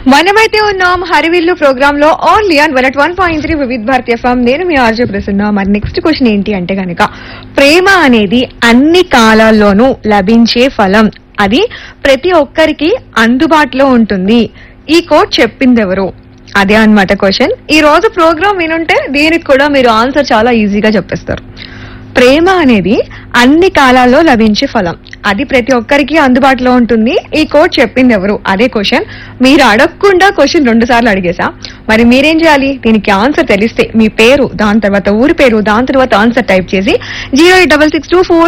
మనమైతే ఉన్నాం హరివిల్లు ప్రోగ్రామ్ లో only on one one point three Vividh Bharati FM నేను మీ ఆర్జే ప్రసన్న మరి నెక్స్ట్ క్వశ్చన్ ఏంటి అంటే గనక ప్రేమ అనేది అన్ని కాలాల్లోనూ లభించే ఫలం అది ప్రతి ఒక్కరికి అందుబాటులో ఉంటుంది ఈ కోట్ చెప్పింది ఎవరు అదే అన్నమాట క్వశ్చన్ ఈ రోజు ప్రోగ్రామ్ వినుంటే దీనికి కూడా మీరు ఆన్సర్ చాలా ఈజీగా చెప్పేస్తారు ప్రేమ అనేది అన్ని కాలాల్లో లభించే ఫలం అది ప్రతి ఒక్కరికి అందుబాటులో ఉంటుంది ఈ కోడ్ చెప్పింది ఎవరు అదే క్వశ్చన్ మీరు అడగకుండా క్వశ్చన్ రెండు సార్లు అడిగేసా మరి మీరేం చేయాలి దీనికి ఆన్సర్ తెలిస్తే మీ పేరు దాని తర్వాత ఊరి పేరు దాని తర్వాత ఆన్సర్ టైప్ చేసి zero eight double six two four